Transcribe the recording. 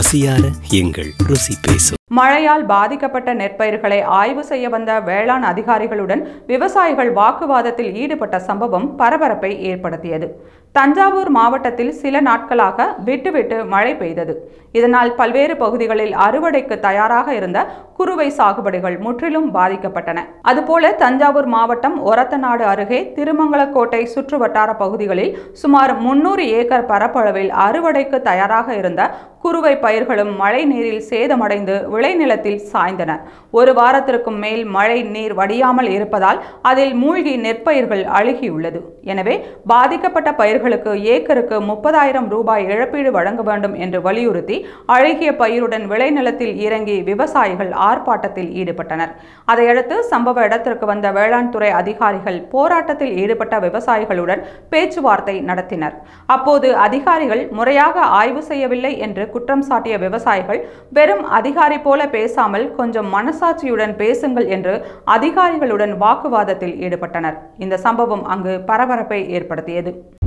பசியார எங்கள் ருசி பேசும் மழையால் பாதிக்கப்பட்ட நெற்பயிர்களை ஆய்வு செய்ய வந்த வேளாண் அதிகாரிகளுடன் விவசாயிகள் வாக்குவாதத்தில் ஈடுபட்ட சம்பவம் பரபரப்பை ஏற்படுத்தியது தஞ்சாவூர் மாவட்டத்தில் சில நாட்களாக விட்டுவிட்டு மழை பெய்தது இதனால் பல்வேறு பகுதிகளில் அறுவடைக்கு தயாராக இருந்த குறுவை சாகுபடிகள் முற்றிலும் பாதிக்கப்பட்டன அதுபோல தஞ்சாவூர் மாவட்டம் ஒரத்தநாடு அருகே திருமங்கலக்கோட்டை சுற்றுவட்டார பகுதிகளில் சுமார் முன்னூறு ஏக்கர் பரப்பளவில் அறுவடைக்கு தயாராக இருந்த குறுவை பயிர்களும் மழை நீரில் சேதமடைந்து விளைநிலத்தில் சாய்ந்தன ஒரு வாரத்திற்கும் மேல் மழை நீர் வடியாமல் இருப்பதால் அதில் மூழ்கி நெற்பயிர்கள் அழுகியுள்ளது எனவே பாதிக்கப்பட்ட பயிர்களுக்கு ஏக்கருக்கு முப்பதாயிரம் ரூபாய் இழப்பீடு வழங்க வேண்டும் என்று வலியுறுத்தி அழுகிய பயிருடன் விளைநிலத்தில் இறங்கி விவசாயிகள் ஆர்ப்பாட்டத்தில் ஈடுபட்டனர் அதையடுத்து சம்பவ இடத்திற்கு வந்த வேளாண் துறை அதிகாரிகள் போராட்டத்தில் ஈடுபட்ட விவசாயிகளுடன் பேச்சுவார்த்தை நடத்தினர் அப்போது அதிகாரிகள் முறையாக ஆய்வு செய்யவில்லை என்று குற்றம் சாட்டிய விவசாயிகள் வெறும் அதிகாரி போல பேசாமல் கொஞ்சம் மனசாட்சியுடன் பேசுங்கள் என்று அதிகாரிகளுடன் வாக்குவாதத்தில் ஈடுபட்டனர் இந்த சம்பவம் அங்கு பரபரப்பை ஏற்படுத்தியது